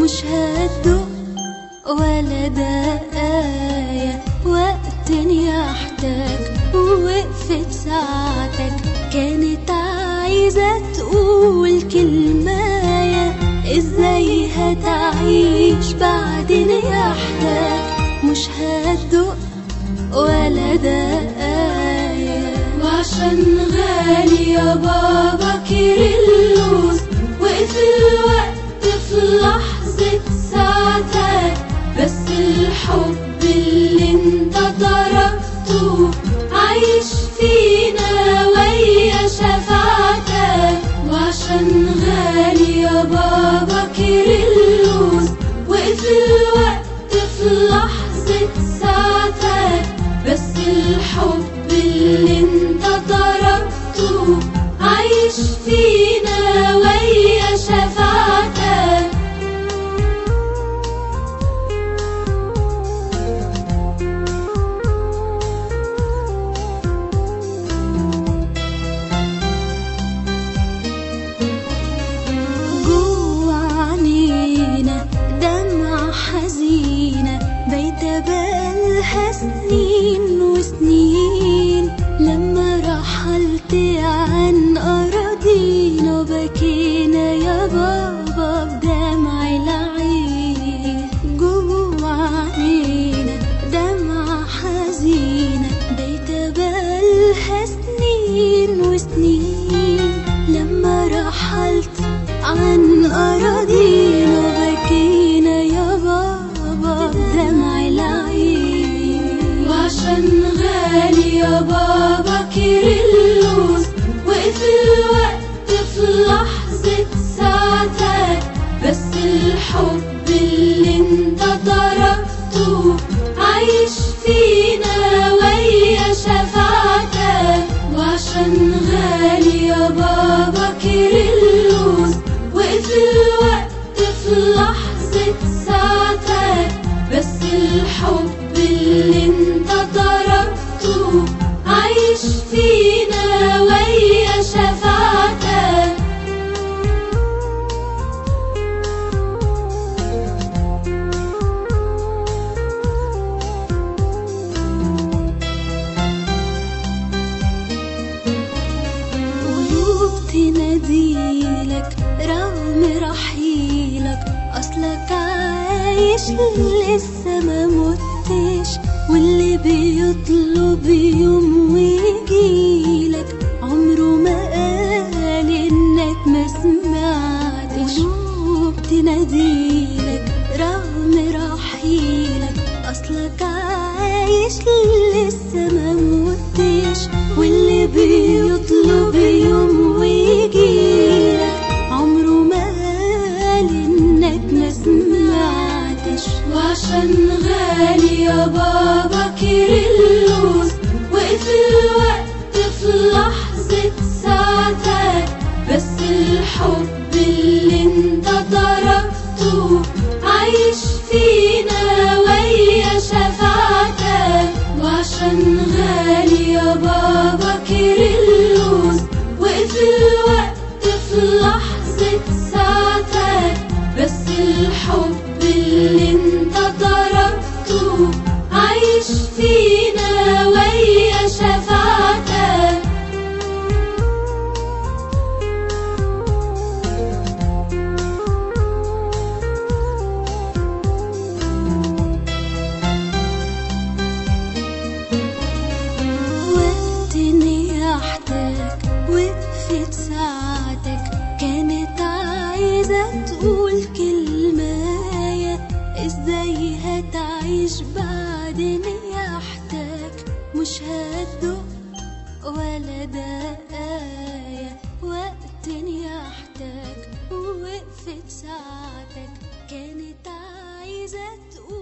مش هتدق ولا دقايا وقت يحتاج ووقفت ساعتك كانت عايزة تقول كلماية ازاي هتعيش بعدين يحتاج مش هتدق ولا دقايا وعشان غالي يا بابا كيرلس وقف الوقت في لحظة ساعتك بس الحب اللي انت تركته عايش فينا ويا شفاعتك وعشان غالي يا بابا كيرلس وقف الوقت في لحظة ساعتك بس الحب اللي انت تركته عايش فينا ويا شفاعتك جوا عنينا دمعة حزينة بايتة بقالها سنين وسنين لما رحلت عن أراضينا بكينا يا بابا بدمع العين جوا عنينا دمعة حزينة بايتة بقالها سنين وسنين لما رحلت عن أراضينا بكينا يا بابا بدمع العين وعشان غالي يا بابا كيرلس وقف الوقت في لحظة ساعتك بس الحب اللي انت تركته عايش فينا ويا شفاعتك وعشان غالي يا بابا كيرلس وقف الوقت في لحظة ساعتك بس الحب اللي انت تركته عايش فينا ويا شفاعتك قلوب تناديلك رغم رحيلك أصلك عايش لسه ما متش واللي بيطلب يوم ويجيلك عمره ما قال إنك ما سمعتش قلوب تناديلك رغم رحيلك أصلك عايش لسه ما متش واللي بيطلب يوم ويجيلك عمره ما قال إنك ما سمعتش وعشان غالي يا بابا كيرلس وقف الوقت في لحظة ساعتك بس الحب اللي انت تركته عايش فينا ويا شفاعتك وعشان غالي يا بابا كيرلس وقف الوقت في لحظة ساعتك بس الحب اللي انت تركته عايش فينا ويا شفاعتك وقت نياحتك وقفت ساعتك كانت عايزة تقول كلماية ازاي هتعيش بعد نياحتك مش هتدق ولا دقايا وقت نياحتك ووقفت ساعتك كانت عايزة تقول